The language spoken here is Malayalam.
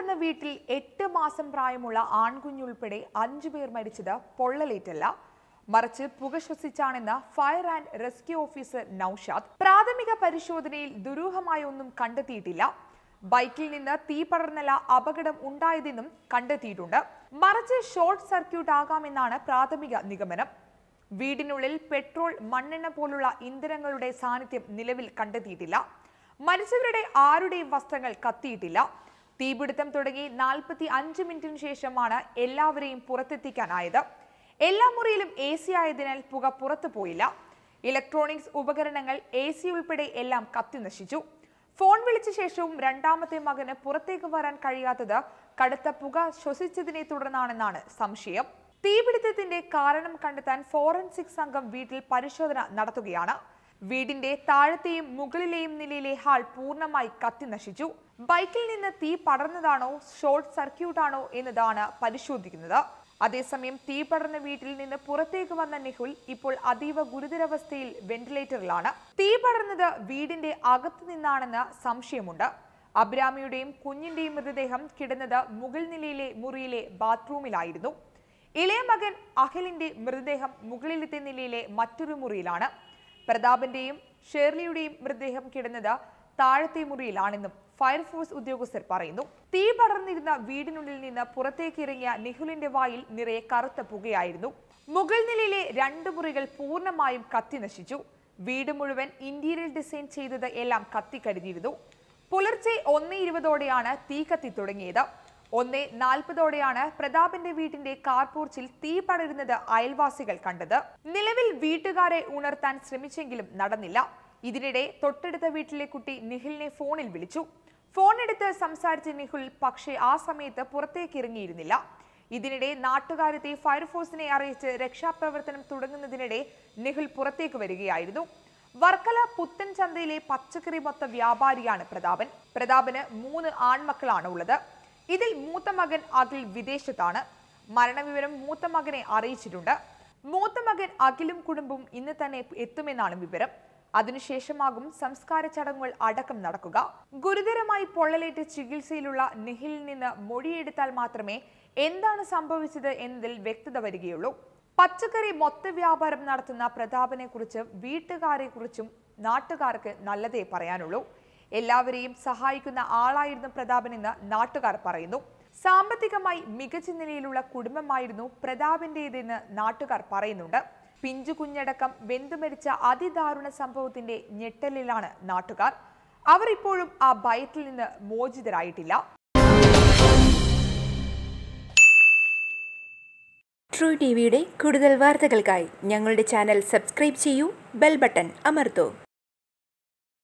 പടർന്ന വീട്ടിൽ എട്ട് മാസം പ്രായമുള്ള ആൺകുഞ്ഞുൾപ്പെടെ അഞ്ചു പേർ മരിച്ചത് പൊള്ളലേറ്റല്ല മറിച്ച് പുക ശ്വസിച്ചാണെന്ന് fire and rescue officer Noushad പ്രാഥമിക പരിശോധനയിൽ ദുരൂഹമായ ഒന്നും കണ്ടെത്തിയിട്ടില്ല ബൈക്കിൽ നിന്ന് തീ പടർന്നല്ല അപകടം ഉണ്ടായതെന്നും കണ്ടെത്തിയിട്ടുണ്ട് മറിച്ച് ഷോർട്ട് സർക്യൂട്ട് ആകാമെന്നാണ് പ്രാഥമിക നിഗമനം വീടിനുള്ളിൽ പെട്രോൾ മണ്ണെണ്ണ പോലുള്ള ഇന്ധനങ്ങളുടെ സാന്നിധ്യം നിലവിൽ കണ്ടെത്തിയിട്ടില്ല മരിച്ചവരുടെ ആരുടെയും വസ്ത്രങ്ങൾ കത്തിയിട്ടില്ല തീപിടുത്തം തുടങ്ങി നാൽപ്പത്തി അഞ്ച് മിനിറ്റിന് ശേഷമാണ് എല്ലാവരെയും പുറത്തെത്തിക്കാനായത് എല്ലാ മുറിയിലും എ സി ആയതിനാൽ പുക പുറത്തു പോയില്ല ഇലക്ട്രോണിക്സ് ഉപകരണങ്ങൾ എ സി ഉൾപ്പെടെ എല്ലാം കത്തി നശിച്ചു ഫോൺ വിളിച്ച ശേഷവും രണ്ടാമത്തെ മകന് പുറത്തേക്ക് വരാൻ കഴിയാത്തത് കടുത്ത പുക ശ്വസിച്ചതിനെ തുടർന്നാണെന്നാണ് സംശയം തീപിടുത്തത്തിന്റെ കാരണം കണ്ടെത്താൻ ഫോറൻസിക് സംഘം വീട്ടിൽ പരിശോധന നടത്തുകയാണ് വീടിന്റെ താഴത്തെയും മുകളിലെയും നിലയിലെ ഹാൾ പൂർണ്ണമായി കത്തി നശിച്ചു ബൈക്കിൽ നിന്ന് തീ പടർന്നതാണോ ഷോർട്ട് സർക്യൂട്ട് ആണോ എന്നതാണ് പരിശോധിക്കുന്നത് അതേസമയം തീ പടർന്ന വീട്ടിൽ നിന്ന് പുറത്തേക്ക് വന്ന നിഹുൽ ഇപ്പോൾ അതീവ ഗുരുതരാവസ്ഥയിൽ വെന്റിലേറ്ററിലാണ് തീ പടർന്നത് വീടിന്റെ അകത്തു നിന്നാണെന്ന് സംശയമുണ്ട് അബ്രാമിയുടെയും കുഞ്ഞിന്റെയും മൃതദേഹം കിടന്നത് മുകൾ നിലയിലെ മുറിയിലെ ബാത്റൂമിലായിരുന്നു ഇളയ മകൻ അഖിലിന്റെ മൃതദേഹം മുകളിലത്തെ നിലയിലെ മറ്റൊരു മുറിയിലാണ് പ്രതാപന്റെയും ഷേർലിയുടെയും മൃതദേഹം കിടന്നത് താഴത്തെ മുറിയിലാണെന്നും ഫയർഫോഴ്സ് ഉദ്യോഗസ്ഥർ പറയുന്നു തീ പടർന്നിരുന്ന വീടിനുള്ളിൽ നിന്ന് പുറത്തേക്ക് ഇറങ്ങിയ നിഹുലിന്റെ വായിൽ നിറയെ കറുത്ത പുകയായിരുന്നു മുകൾ നിലയിലെ രണ്ട് മുറികൾ പൂർണ്ണമായും കത്തി നശിച്ചു വീട് മുഴുവൻ ഇന്റീരിയർ ഡിസൈൻ ചെയ്തത് എല്ലാം കത്തിക്കരുതിയിരുന്നു പുലർച്ചെ ഒന്ന് ഇരുപതോടെയാണ് തീ കത്തി തുടങ്ങിയത് ഒന്ന് നാൽപ്പതോടെയാണ് പ്രതാപന്റെ വീട്ടിന്റെ കാർപോർച്ചിൽ തീ പടരുന്നത് അയൽവാസികൾ കണ്ടത് നിലവിൽ വീട്ടുകാരെ ഉണർത്താൻ ശ്രമിച്ചെങ്കിലും നടന്നില്ല ഇതിനിടെ തൊട്ടടുത്ത വീട്ടിലെ കുട്ടി നിഖിലിനെ ഫോണിൽ വിളിച്ചു ഫോൺ എടുത്ത് സംസാരിച്ച നിഖിൽ പക്ഷേ ആ സമയത്ത് പുറത്തേക്ക് ഇറങ്ങിയിരുന്നില്ല ഇതിനിടെ നാട്ടുകാരെത്തി ഫയർഫോഴ്സിനെ അറിയിച്ച് രക്ഷാപ്രവർത്തനം തുടങ്ങുന്നതിനിടെ നിഖിൽ പുറത്തേക്ക് വരികയായിരുന്നു വർക്കല പുത്തൻ ചന്തയിലെ പച്ചക്കറി മൊത്ത വ്യാപാരിയാണ് പ്രതാപൻ പ്രതാപന് മൂന്ന് ആൺമക്കളാണ് ഉള്ളത് ഇതിൽ മൂത്ത മകൻ അഖിൽ വിദേശത്താണ് മരണവിവരം മൂത്ത മകനെ അറിയിച്ചിട്ടുണ്ട് മൂത്ത മകൻ അഖിലും കുടുംബവും ഇന്ന് തന്നെ എത്തുമെന്നാണ് വിവരം അതിനുശേഷമാകും സംസ്കാര ചടങ്ങുകൾ അടക്കം നടക്കുക ഗുരുതരമായി പൊള്ളലേറ്റ് ചികിത്സയിലുള്ള നിഹിലിൽ നിന്ന് മൊഴിയെടുത്താൽ മാത്രമേ എന്താണ് സംഭവിച്ചത് എന്നതിൽ വ്യക്തത വരികയുള്ളൂ പച്ചക്കറി മൊത്ത വ്യാപാരം നടത്തുന്ന പ്രതാപനെ കുറിച്ച് വീട്ടുകാരെ കുറിച്ചും നാട്ടുകാർക്ക് നല്ലതേ പറയാനുള്ളൂ എല്ലാവരെയും സഹായിക്കുന്ന ആളായിരുന്നു പ്രതാപനെന്ന് നാട്ടുകാർ പറയുന്നു സാമ്പത്തികമായി മികച്ച നിലയിലുള്ള കുടുംബമായിരുന്നു പ്രതാപന്റേതെന്ന് നാട്ടുകാർ പറയുന്നുണ്ട് പിഞ്ചു കുഞ്ഞടക്കം വെന്തുമരിച്ച അതിദാരുണ സംഭവത്തിന്റെ ഞെട്ടലിലാണ് നാട്ടുകാർ അവർ ഇപ്പോഴും ആ ഭയത്തിൽ നിന്ന് മോചിതരായിട്ടില്ല ട്രൂ ടി വിയുടെ കൂടുതൽ വാർത്തകൾക്കായി ഞങ്ങളുടെ ചാനൽ സബ്സ്ക്രൈബ് ചെയ്യൂ ബെൽ ബട്ടൺ അമർത്തൂ